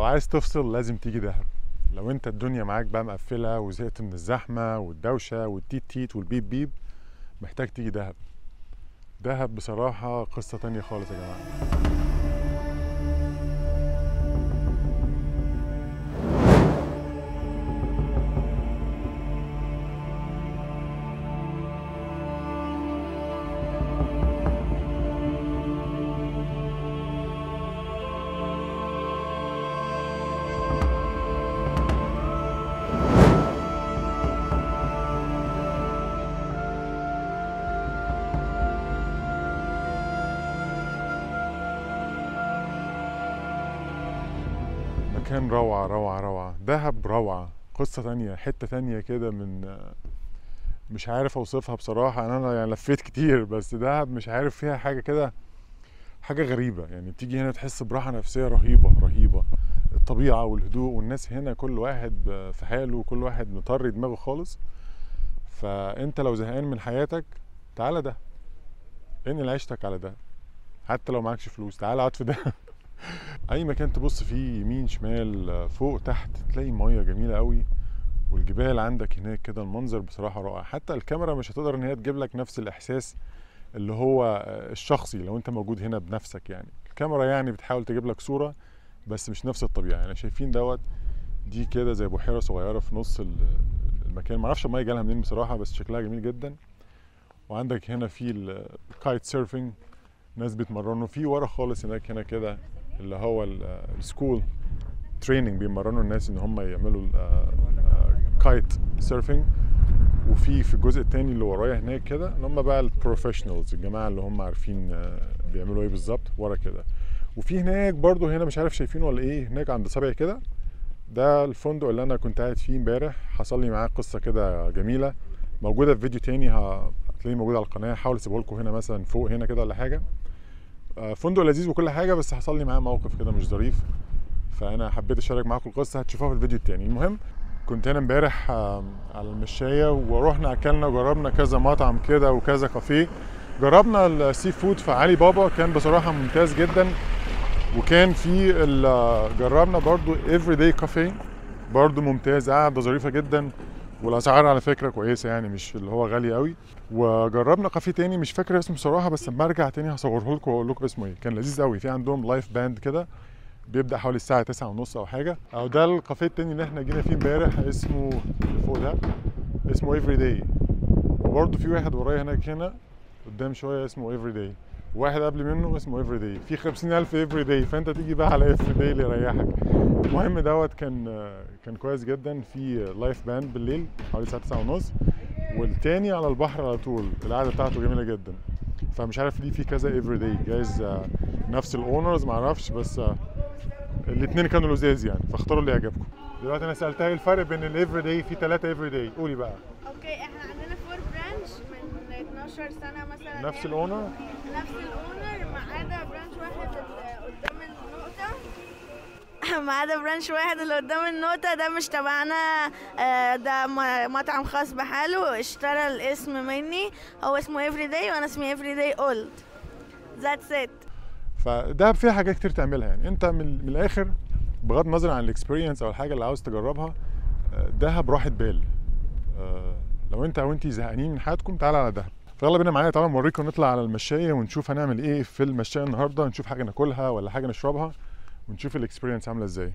عايز تفصل لازم تيجي دهب لو انت الدنيا معاك بقى مقفله وزهقت من الزحمه والدوشه والتيت تيت والبيب بيب محتاج تيجي دهب دهب بصراحه قصه تانية خالص يا جماعه مكان روعة روعة روعة دهب روعة قصة تانية حتة تانية كده من مش عارف اوصفها بصراحة انا يعني لفيت كتير بس دهب مش عارف فيها حاجة كده حاجة غريبة يعني تيجي هنا تحس براحة نفسية رهيبة رهيبة الطبيعة والهدوء والناس هنا كل واحد في حاله وكل واحد مطري دماغه خالص فانت لو زهقان من حياتك تعالى ده انقل عيشتك على ده حتى لو معكش فلوس تعالى اقعد في ده اي مكان تبص فيه يمين شمال فوق تحت تلاقي ميه جميله قوي والجبال عندك هناك كده المنظر بصراحه رائع حتى الكاميرا مش هتقدر ان هي تجيب لك نفس الاحساس اللي هو الشخصي لو انت موجود هنا بنفسك يعني الكاميرا يعني بتحاول تجيب لك صوره بس مش نفس الطبيعه يعني شايفين دوت دي كده زي بحيره صغيره في نص المكان معرفش الميه جالها منين بصراحه بس شكلها جميل جدا وعندك هنا في الكايت سيرفنج ناس بيتمرنوا في ورا خالص هناك هنا كده اللي هو السكول تريننج بيمرنوا الناس ان هم يعملوا كايت سيرفنج وفي في الجزء الثاني اللي ورايا هناك كده اللي هم بقى البروفيشنالز الجماعه اللي هم عارفين بيعملوا ايه بالظبط ورا كده وفي هناك برضو هنا مش عارف شايفينه ولا ايه هناك عند صبعي كده ده الفندق اللي انا كنت قاعد فيه امبارح حصل لي معاه قصه كده جميله موجوده في فيديو تاني هتلاقيه موجود على القناه هحاول اسيبه لكم هنا مثلا فوق هنا كده ولا حاجه فندق لذيذ وكل حاجه بس حصل لي معاه موقف كده مش ظريف فانا حبيت اشارك معاكم القصه هتشوفوها في الفيديو التاني المهم كنت هنا امبارح على المشايه ورحنا اكلنا وجربنا كذا مطعم كده وكذا كافيه جربنا السي فود في علي بابا كان بصراحه ممتاز جدا وكان في جربنا برضو افري داي كافيه برضو ممتاز قاعده ظريفه جدا والاسعار على فكره كويسه يعني مش اللي هو غالي قوي وجربنا كافيه تاني مش فاكر اسمه بصراحه بس لما ارجع تاني هصوره لكم واقول لكم اسمه ايه كان لذيذ قوي في عندهم لايف باند كده بيبدا حوالي الساعه 9 ونص او حاجه او ده الكافيه التاني اللي احنا جينا فيه امبارح اسمه اللي فوق ده اسمه افري داي وبرده في واحد ورايا هناك هنا قدام شويه اسمه افري داي واحد قبل منه اسمه افري داي في 50000 افري داي فانت تيجي بقى على افري داي اللي يريحك المهم دوت كان كان كويس جدا في لايف باند بالليل حوالي الساعه 9 ونص والتاني على البحر على طول القعده بتاعته جميله جدا فمش عارف ليه في كذا افري داي جايز نفس الاونرز معرفش بس الاثنين كانوا لذاذ يعني فاختاروا اللي يعجبكم دلوقتي انا سالتها ايه الفرق بين الافري داي في ثلاثه افري داي قولي بقى اوكي احنا عندنا فور برانش من 12 سنه مثلا نفس الاونر نفس الاونر ما عدا برانش واحد اللي قدام النقطه ما عدا برانش واحد اللي قدام النقطة ده مش تبعنا آه، ده م- مطعم خاص بحاله اشترى الاسم مني هو اسمه افري داي وانا اسمي افري داي اولد ذاتس ات فدهب فيها حاجات كتير تعملها يعني انت من, من الاخر بغض النظر عن الاكسبيرينس او الحاجه اللي عاوز تجربها آه، دهب راحه بال آه، لو انت او انت زهقانين من حياتكم تعالى على دهب فيلا بينا معايا تعالى نوريكم نطلع على المشايه ونشوف هنعمل ايه في المشايه النهارده نشوف حاجه ناكلها ولا حاجه نشربها ونشوف الاكسبيرينس عامله ازاي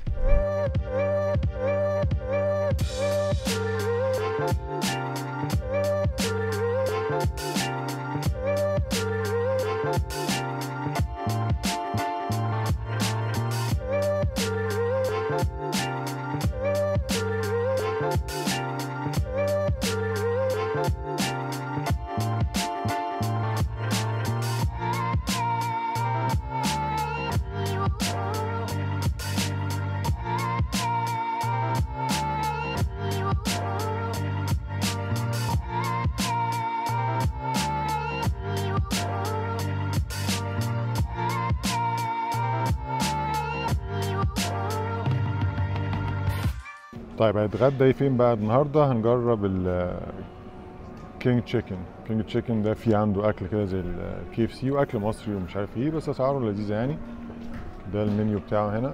طيب هنتغدى ايه فين بقى النهارده هنجرب ال كينج تشيكن كينج تشيكن ده في عنده اكل كده زي الكي اف سي واكل مصري ومش عارف ايه بس اسعاره لذيذه يعني ده المنيو بتاعه هنا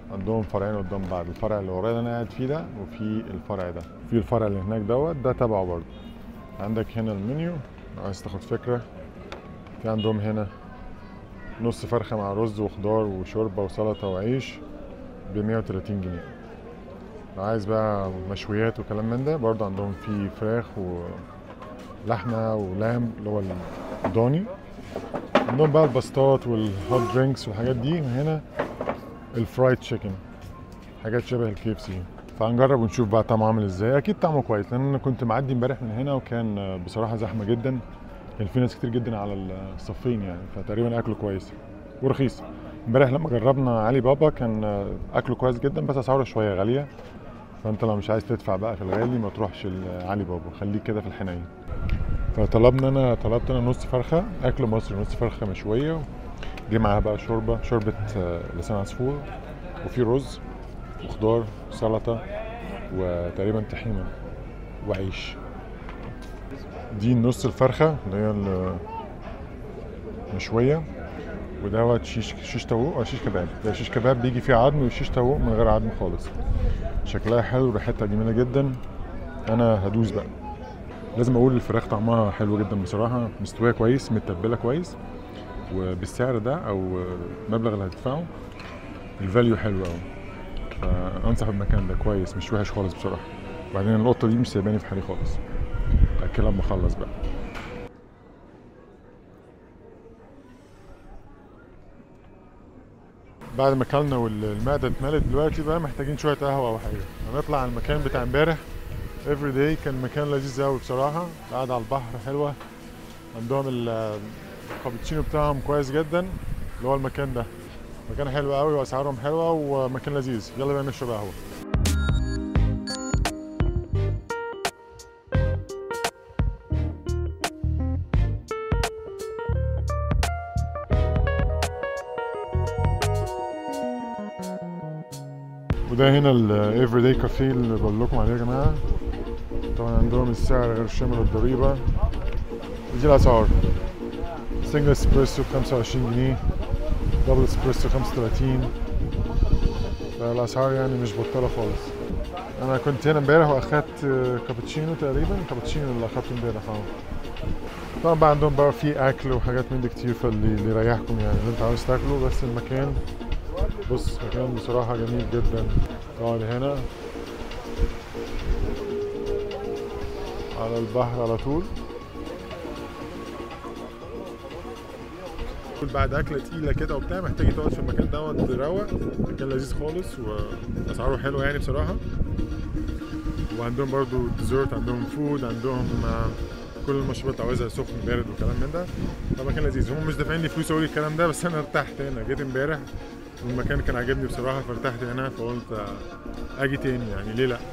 عندهم فرعين قدام بعض الفرع اللي ورايا اللي انا قاعد فيه ده وفي الفرع ده في الفرع اللي هناك دوت ده تبعه برضه عندك هنا المنيو لو عايز تاخد فكرة في عندهم هنا نص فرخة مع رز وخضار وشوربة وسلطة وعيش ب 130 جنيه لو عايز بقى مشويات وكلام من ده برضه عندهم في فراخ ولحمة ولام اللي هو الضاني عندهم بقى الباستات والهوت درينكس والحاجات دي وهنا الفرايد تشيكن حاجات شبه الكي اف سي فهنجرب ونشوف بقى طعمه عامل ازاي اكيد طعمه كويس لان انا كنت معدي امبارح من هنا وكان بصراحه زحمه جدا كان في ناس كتير جدا على الصفين يعني فتقريبا اكله كويس ورخيص امبارح لما جربنا علي بابا كان اكله كويس جدا بس اسعاره شويه غاليه فانت لو مش عايز تدفع بقى في الغالي ما تروحش علي بابا خليك كده في الحنين فطلبنا انا طلبت انا نص فرخه اكل مصري نص فرخه مشويه جه معاها بقى شوربه شوربه لسان عصفور وفي رز وخضار وسلطه وتقريبا طحينه وعيش دي نص الفرخه اللي هي المشويه ودوت شيش شيش طاووق او شيش كباب ده شيش كباب بيجي فيه عظم وشيش طاووق من غير عظم خالص شكلها حلو ريحتها جميله جدا انا هدوس بقى لازم اقول الفراخ طعمها حلو جدا بصراحه مستويه كويس متبله كويس وبالسعر ده او المبلغ اللي هتدفعه الفاليو حلو قوي فانصح بالمكان ده كويس مش وحش خالص بصراحه وبعدين القطه دي مش سايباني في حالي خالص اكلها اما اخلص بقى بعد ما اكلنا والمعده اتملت دلوقتي بقى محتاجين شويه قهوه او حاجه هنطلع على المكان بتاع امبارح افري داي كان مكان لذيذ قوي بصراحه قاعد على البحر حلوه عندهم الكابتشينو بتاعهم كويس جدا اللي هو المكان ده مكان حلو قوي واسعارهم حلوه ومكان لذيذ يلا بينا نشرب قهوه وده هنا الافري داي كافيه اللي بقول لكم عليه يا جماعه طبعا عندهم السعر غير شامل الضريبه دي الاسعار سنجل اسبريسو ب 25 جنيه دبل اسبريسو 35 فالاسعار يعني مش بطاله خالص انا كنت هنا امبارح واخدت كابتشينو تقريبا كابتشينو اللي اخدته امبارح اه طبعا بقى عندهم بقى في اكل وحاجات من دي كتير فاللي اللي يريحكم يعني اللي انت عاوز تاكله بس المكان بص مكان بصراحه جميل جدا تقعد هنا على البحر على طول بعد اكله تقيله كده وبتاع محتاج تقعد في المكان دوت تروق مكان لذيذ خالص واسعاره حلوه يعني بصراحه وعندهم برضو ديزرت عندهم فود عندهم كل المشروبات اللي عاوزها سخن بارد وكلام من ده فمكان لذيذ هم مش دافعين لي فلوس اقول الكلام ده بس انا ارتحت هنا جيت امبارح والمكان كان عاجبني بصراحه فارتحت هنا فقلت اجي تاني يعني ليه لا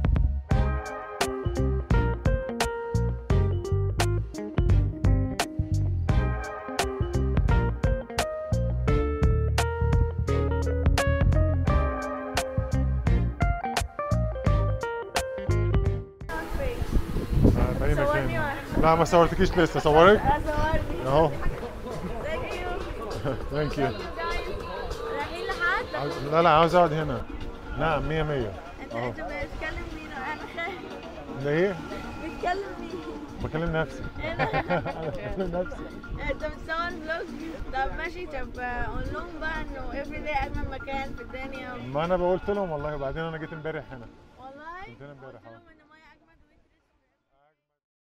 في اي مكان لا ما صورتكيش لسه صورك صورني اهو ثانك يو ثانك يو رايحين لحد لا لا عاوز اقعد هنا نعم 100 100 انت اهو انت بتتكلم مين انا خايف ده ايه بتتكلم مين بكلم نفسي انا بكلم نفسي انت بتصور فلوج طب ماشي طب قول لهم بقى انه افري داي اجمل مكان في الدنيا ما انا قلت لهم والله وبعدين انا جيت امبارح هنا والله كنت هنا امبارح قلت اه لهم انه